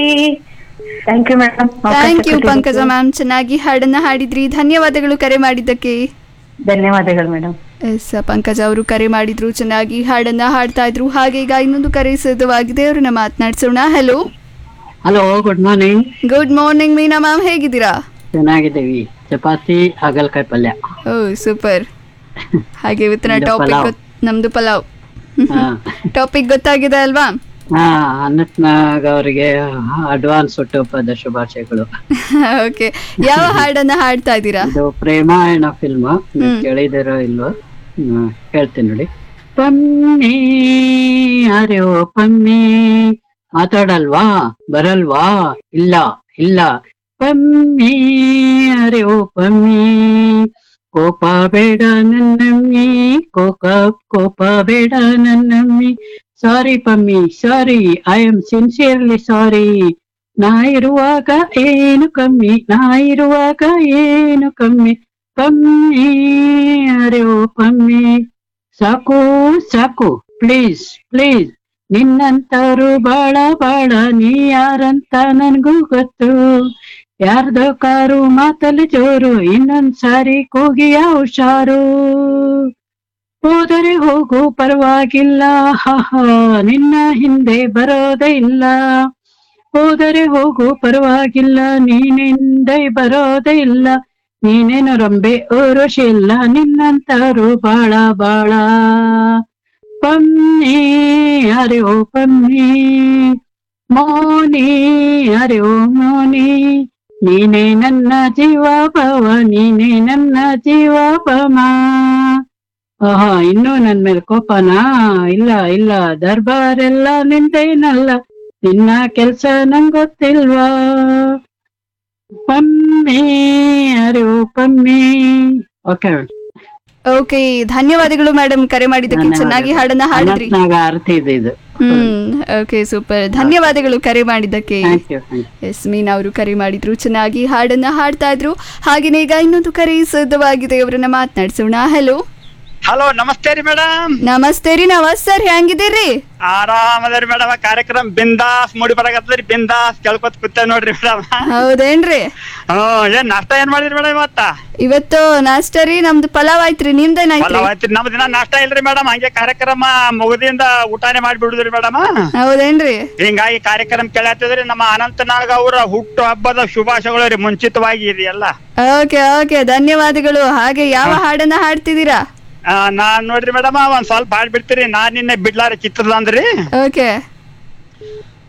Thank you madam thank you Pankaja ma'am ಚೆನ್ನಾಗಿ ಹಾಡನ್ನ ಹಾಡಿದ್ರಿ ಧನ್ಯವಾದಗಳು ಕರೆ ಮಾಡಿದ್ದಕ್ಕೆ ಧನ್ಯವಾದಗಳು ಮೇಡಮ್ ಎಸ್ ಪಂಕಜ ಅವರು ಕರೆ ಮಾಡಿದ್ರು ಚೆನ್ನಾಗಿ ಹಾಡನ್ನ ಹಾಡ್ತಾ ಇದ್ರು ಹಾಗೆ ಈಗ ಇನ್ನೊಂದು ಕರೆ ಸಿದ್ಧವಾಗಿದೆ ಅವ್ರನ್ನ ಮಾತನಾಡ್ಸೋಣ hello hello good morning good morning Meena ma'am ಹೇಗಿದ್ದೀರಾ ಚೆನ್ನಾಗಿದ್ದೀವಿ ಚಪಾತಿ ಹಾಗಲ್ಕಾಯಿ ಪಲ್ಯ ಓ ಸೂಪರ್ ಹಾಗೆ ಇವತ್ತಿನ ನಮ್ದು ಟಾಪಿಕ್ ಪಲಾವ್. ನಮ್ದು ಪಲಾವ್ ಹಾ. ಟಾಪಿಕ್ ಗೊತ್ತಾಗಿದೆ ಅಲ್ವಾ ಹಾ ಅನಂತ್ನಾಗ್ ಅವರಿಗೆ ಅಡ್ವಾನ್ಸ್ ಹುಟ್ಟುಹಬ್ಬದ ಶುಭಾಶಯಗಳು ಓಕೆ ಯಾವ ಹಾಡನ್ನ ಹಾಡ್ತಾ ಇದ್ದೀರಾ ಇದು ಪ್ರೇಮಾಯಣ ಫಿಲ್ಮ್ ನೀವು ಕೇಳಿದಿರೋ ಇಲ್ವೋ ಹ್ಮ್, ಹೇಳ್ತೀನಿ ನೋಡಿ ಪಮ್ಮಿ ಅರೆ ಓ ಪಮ್ಮಿ ಮಾತಾಡಲ್ವಾ ಬರಲ್ವಾ ಇಲ್ಲ ಇಲ್ಲ ಪಮ್ಮಿ ಅರೆ ಓ ಪಮ್ಮಿ ಕೋಪ ಬೇಡ ನನ್ನಮ್ಮಿ ಕೋಪ ಕೋಪ ಬೇಡ ನನ್ನಮ್ಮಿ sorry Pammi sorry I am sincerely sorry ನಾ ಇರುವಾಗ ಏನು ಕಮ್ಮಿ ನಾ ಇರುವಾಗ ಏನು ಕಮ್ಮಿ ಪಮ್ಮಿ ಅರೆ ಓ ಪಮ್ಮಿ ಸಾಕು ಸಾಕು ಪ್ಲೀಸ್ ಪ್ಲೀಸ್ ನಿನ್ನಂತರು ಬಾಳ ಬಾಳ ನೀ ಯಾರಂತ ನನ್ಗೂ ಗೊತ್ತು ಯಾರ್ದೋ ಕಾರು ಮಾತಲ್ಲಿ ಜೋರು ಇನ್ನೊಂದ್ ಸಾರಿ ಕೂಗಿಯ ಹುಷಾರು ಹೋದರೆ ಹೋಗು ಪರವಾಗಿಲ್ಲ ಹಹ ನಿನ್ನ ಹಿಂದೆ ಬರೋದೇ ಇಲ್ಲ ಹೋದರೆ ಹೋಗು ಪರವಾಗಿಲ್ಲ ನೀನಿಂದೆ ಬರೋದೇ ಇಲ್ಲ ನೀನೇನು ರಂಬೆ ಊರುಷಿ ಇಲ್ಲ ನಿನ್ನಂತರು ಬಾಳ ಬಾಳ ಪಮ್ಮಿ ಅರೆ ಓ ಪಮ್ಮಿ ಮೋನಿ ಅರೆ ಓ ಮೋನಿ ನೀನೇ ನನ್ನ ಜೀವ ಭವ ನೀನೇ ನನ್ನ ಜೀವ ಭಮ ಆಹಾ ಇನ್ನೂ ನನ್ ಮೇಲೆ ಕೋಪನಾ ಇಲ್ಲ ಇಲ್ಲ ದರ್ಬಾರೆಲ್ಲ ನಿಂದೇನಲ್ಲ ನಿನ್ನ ಕೆಲ್ಸ ನಂಗ್ ಗೊತ್ತಿಲ್ವಾ ಪಮ್ಮಿ ಅರೆ ಓ ಪಮ್ಮಿ ಓಕೆ ಓಕೆ ಧನ್ಯವಾದಗಳು ಮೇಡಮ್ ಕರೆ ಮಾಡಿದ್ದಕ್ಕೆ ಚೆನ್ನಾಗಿ ಹಾಡನ್ನ ಹಾಡಿದ್ರಿ ಅನಂತ್ನಾಗ ಆರತಿ ಇದೆ ಇದು ಹ್ಮ್ ಓಕೆ ಸೂಪರ್ ಧನ್ಯವಾದಗಳು ಕರೆ ಮಾಡಿದ್ದಕ್ಕೆ thank you thank you yes Meena ಅವರು ಕರೆ ಮಾಡಿದ್ರು ಚೆನ್ನಾಗಿ ಹಾಡನ್ನ ಹಾಡ್ತಾ ಇದ್ರು ಹಾಗೇನೆ ಈಗ ಇನ್ನೊಂದು ಕರೆ ಸಿದ್ಧವಾಗಿದೆ ಅವರನ್ನ ಮಾತನಾಡ್ಸೋಣ ಹಲೋ ಹಲೋ ನಮಸ್ತೆ ರೀ ಮೇಡಮ್ ನಮಸ್ತೆ ರೀ ನವಾಜ್ ಸರ್ ಹೆಂಗಿದ್ದೀರಿ ಆರಾಮದರಿ ಮೇಡಮ್ ಕಾರ್ಯಕ್ರಮ ಬಿಂದಾಸ್ ಮೂಡಿ ಬರಾಕತ್ತದ್ರಿ ಬಿಂದಾಸ್ ಕೇಳ್ಕೊತ ಕೂತ ನೋಡ್ರಿ ಮೇಡಮ್ ಹೌದೇನ್ರಿ ಹ್ಮ್ ಏನ್ ನಾಷ್ಟ ಏನ್ ಮಾಡಿದ್ರಿ ಮೇಡಮ್ ಇವತ್ತ ಇವತ್ತು ನಾಷ್ಟ ರೀ ನಮ್ದು ಪಲಾವ್ ಆಯ್ತ್ರಿ ನಿಮ್ದೇನಾಯ್ತ್ರಿ ಪಲಾವ್ ಐತ್ರಿ ನಮ್ ದಿನ ನಾಷ್ಟ ಇಲ್ರಿ ಮೇಡಮ್ ಹಂಗೆ ಕಾರ್ಯಕ್ರಮ ಮುಗಿದಿಂದ ಊಟಾನೇ ಮಾಡ್ಬಿಡುದ್ರಿ ಮೇಡಮ್ ಹೌದೇನ್ರಿ ಹಿಂಗಾಗಿ ಕಾರ್ಯಕ್ರಮ ಕೇಳತ್ತಿದ್ರಿ ನಮ್ಮ ಅನಂತನಾಗ್ ಅವರ ಹುಟ್ಟು ಹಬ್ಬದ ಶುಭಾಶಯಗಳು ರೀ ಮುಂಚಿತವಾಗಿ ಇರಿ ಎಲ್ಲ ಓಕೆ ಓಕೆ ಧನ್ಯವಾದಗಳು ಹಾಗೆ ಯಾವ ಹಾಡನ್ನ ಹಾಡ್ತಿದ್ದೀರಾ ಆ, ನಾನ್ ನೋಡ್ರಿ ಮೇಡಮ್ ಒಂದ್ ಸ್ವಲ್ಪ ಹಾಡ್ಬಿಡ್ತೀರಿ ನಾನ್ ನಿನ್ನೆ ಬಿಡ್ಲಾರ ಚಿತ್ರದ ಅಂದ್ರಿ ಓಕೆ